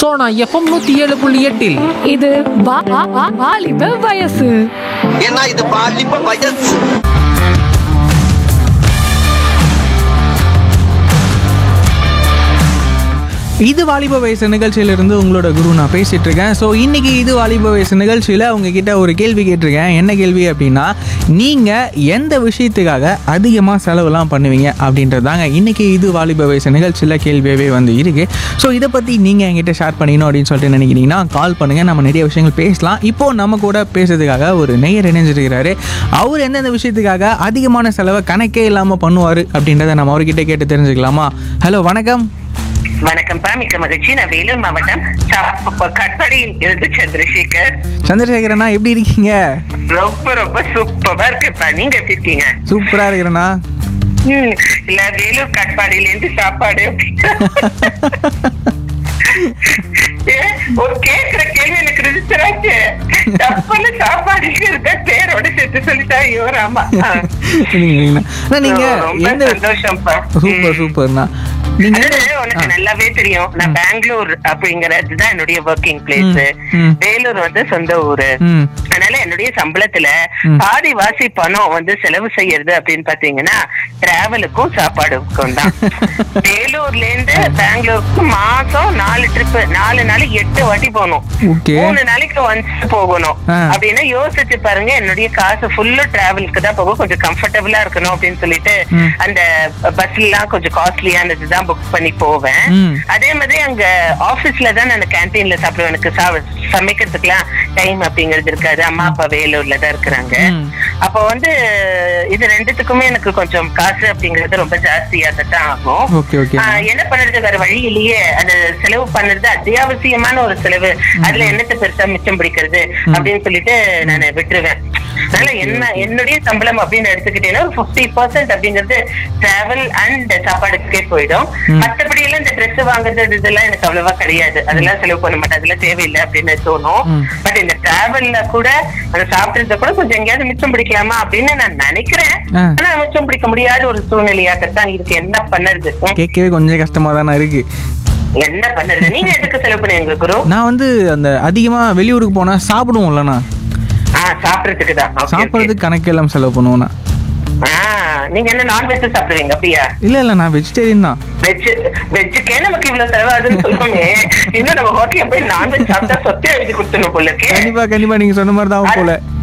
Sona FM நூத்தி ஏழு புள்ளி எட்டில் இது வா- வா- வா- வாலிப வயசு ஏன்னா இது பாலிப்ப வயசு இது வாலிப வயசு நிகழ்ச்சியிலிருந்து உங்களோட குரு நான் பேசிட்டு இருக்கேன் ஸோ இன்னைக்கு இது வாலிப வயசு நிகழ்ச்சியில் உங்ககிட்ட ஒரு கேள்வி கேட்டிருக்கேன் என்ன கேள்வி அப்படின்னா நீங்கள் எந்த விஷயத்துக்காக அதிகமாக செலவுலாம் பண்ணுவீங்க அப்படின்றதாங்க இன்னைக்கு இது வாலிப வயசு நிகழ்ச்சியில் கேள்வியாகவே வந்து இருக்கு ஸோ இதை பற்றி நீங்கள் என்கிட்ட ஷேர் பண்ணிக்கணும் அப்படின்னு சொல்லிட்டு நினைக்கிறீங்கன்னா கால் பண்ணுங்கள் நம்ம நிறைய விஷயங்கள் பேசலாம் இப்போ நம்ம கூட பேசுறதுக்காக ஒரு நெய்யர் இணைஞ்சிருக்கிறாரு அவர் எந்தெந்த விஷயத்துக்காக அதிகமான செலவை கணக்கே இல்லாமல் பண்ணுவார் அப்படின்றத நம்ம அவர்கிட்ட கேட்டு தெரிஞ்சுக்கலாமா ஹலோ வணக்கம் வணக்கம்ப்பா மிக்க மகிழ்ச்சி நான் வேலூர் மாவட்டம் சா- கட்பாடியில் இருந்து சந்திரசேகர் சந்திரசேகரண்ணா எப்படி இருக்கீங்க ரொம்ப ரொம்ப சூப்பரா இருக்குப்பா நீங்க எப்படி இருக்கீங்க சூப்பரா இருக்கிறேண்ணா ம், இல்ல வேலூர் கட்பாடியில இருந்து சாப்பாடு ஏ, ஒரு கேக்குற கேள்வி எனக்கு ரிஜிஸ்டர் ஆச்சு தப்புன்னு சாப்பாடு இருக்க பேரோட சேர்த்து சொல்லிட்டா ஐயோ ராமா ஆ. சரிங்கண்ணா அண்ணா, நீங்க ரொம்ப எந்த சந்தோஷம்ப்பா சூப்பர் ம். சூப்பர்ண்ணா நீங்க அதாவது உனக்கு நல்லாவே தெரியும் நான் பெங்களூர் அப்படிங்கறது தான் என்னுடைய ஒர்க்கிங் பிளேஸ் ம், ம். வேலூர் வந்து சொந்த ஊரு ம் அதனால என்னுடைய சம்பளத்துல ம். பாதி வாசி பணம் வந்து செலவு செய்யறது அப்படின்னு பாத்தீங்கன்னா டிராவலுக்கும் சாப்பாடுக்கும் தான் வேலூர்ல இருந்து பெங்களூருக்கு மாசம் நாலு ட்ரிப் நாலு நாள் எட்டு வாட்டி போகணும் Okay. மூணு நாளைக்கு ஒன்ஸ் போகணும் ஆ. அப்படின்னா யோசிச்சு பாருங்க என்னுடைய காசு ஃபுல்லு டிராவலுக்கு தான் போகும் கொஞ்சம் கம்ஃபர்டபிளா இருக்கணும் அப்படின்னு சொல்லிட்டு ம். அந்த பஸ்ல எல்லாம் கொஞ்சம் காஸ்ட்லியானது தான் புக் பண்ணி போவேன் ம். அதே மாதிரி அங்க ஆபீஸ்ல தான் நான் கேன்டீன்ல சாப்பிடுவேன் எனக்கு சா- சமைக்கிறதுக்குலாம் டைம் அப்படிங்கிறது இருக்காது அம்மா அப்பா வேலூர்ல தான் இருக்கிறாங்க ம். அப்போ வந்து இது ரெண்டுத்துக்குமே எனக்கு கொஞ்சம் காசு அப்படிங்கிறது ரொம்ப ஜாஸ்தியா தான் ஆகும் ஓகே ஓகே ஆஹ் என்ன பண்றது வேற வழி இல்லையே அது செலவு பண்ணுறது அத்தியாவசியமான ஒரு செலவு அதுல என்னத்தை பெருசா மிச்சம் பிடிக்கிறது அப்படின்னு சொல்லிட்டு நான் விட்டுருவேன் அதனால என்ன என்னுடைய சம்பளம் அப்படின்னு எடுத்துக்கிட்டீங்கன்னா ஒரு பிப்டி பர்சன்ட் அப்படிங்கிறது டிராவல் அண்ட் சாப்பாடுக்கே போயிடும் மத்தபடி எல்லாம் இந்த ட்ரெஸ் வாங்குறது இதெல்லாம் எனக்கு அவ்வளவா கிடையாது அதெல்லாம் செலவு பண்ண மாட்டேன் அதெல்லாம் தேவையில்லை அப்படின்னு தோணும் ம். பட் இந்த டிராவல்ல கூட அதை சாப்பிடுறத கூட கொஞ்சம் எங்கேயாவது மிச்சம் பிடிக்கலாமா அப்படின்னு நான் நினைக்கிறேன் ஆ. ஆனா மிச்சம் பிடிக்க முடியாத ஒரு சூழ்நிலையாகத்தான் இருக்கு என்ன பண்ணுறது ம். கேட்கவே கொஞ்சம் கஷ்டமா தானே இருக்கு என்ன பண்ணுறது நீங்க எதுக்கு செலவு பண்ணுவீங்க குரு நான் வந்து அந்த அதிகமா வெளியூருக்கு போனா சாப்பிடுவோம்லண்ணா ஆ சாப்பிடுறதுக்கு தான் Okay, okay. சாப்பிட்றதுக்கு கணக்கு எல்லாம் செலவு பண்ணுவோண்ணா ஆ நீங்க என்ன நான்வெஜ் சாப்பிடுவீங்க அப்படியா இல்ல இல்ல நான் வெஜிடேரியன் தான் வெஜ் வெஜ்ஜுக்கே நமக்கு இவ்வளவு செலவாகுதுன்னு சொல்லுவோமே இன்னும் நம்ம ஹோட்டல்ல போய் நான்வெஜ் சாப்பிட்டா சொத்தே எழுதி கொடுத்துணும் போல இருக்கே கண்டிப்பா கண்டிப்பா நீங்க சொன்ன மாதிரி தான் போல